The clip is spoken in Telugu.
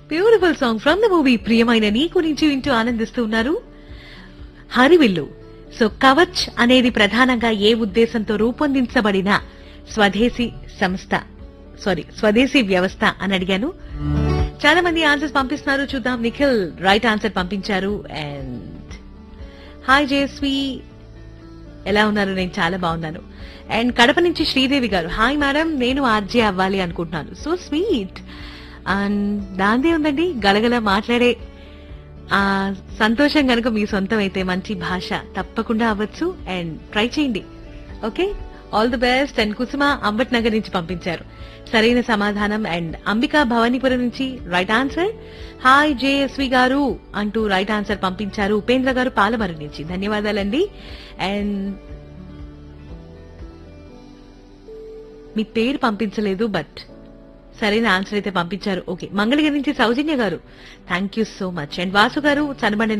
beautiful song from the movie ప్రియమైన నీ గురించి వింటూ ఆనందిస్తూ ఉన్నారు హరివిల్లు సో కవచ్ అనేది ప్రధానంగా ఏ ఉద్దేశంతో రూపొందించబడిన స్వదేశీ సంస్థ సారీ స్వదేశీ వ్యవస్థ అని అడిగాను చాలా మంది ఆన్సర్స్ పంపిస్తున్నారు చూద్దాం నిఖిల్ రైట్ ఆన్సర్ పంపించారు అండ్ హాయ్ జయస్వి ఎలా ఉన్నారు నేను చాలా బాగున్నాను అండ్ కడప నుంచి శ్రీదేవి గారు హాయ్ మేడం నేను ఆర్జే అవ్వాలి అనుకుంటున్నాను సో స్వీట్ అండ్ దాందే ఉందండి గలగల మాట్లాడే ఆ సంతోషం కనుక మీ సొంతం అయితే మంచి భాష తప్పకుండా అవ్వచ్చు అండ్ ట్రై చేయండి okay all the best and Kusuma Ambat Nagar నుంచి పంపించారు సరైన సమాధానం అండ్ అంబికా భవానీపురం నుంచి రైట్ ఆన్సర్ హాయ్ జేఎస్వి గారు అంటూ రైట్ ఆన్సర్ పంపించారు ఉపేంద్ర గారు పాలమరు నుంచి ధన్యవాదాలండి అండ్ మీ పేరు పంపించలేదు బట్ సరైన ఆన్సర్ అయితే పంపించారు ఓకే మంగళగిరి నుంచి Soujanya garu thank you so much and Vasu garu చనబండ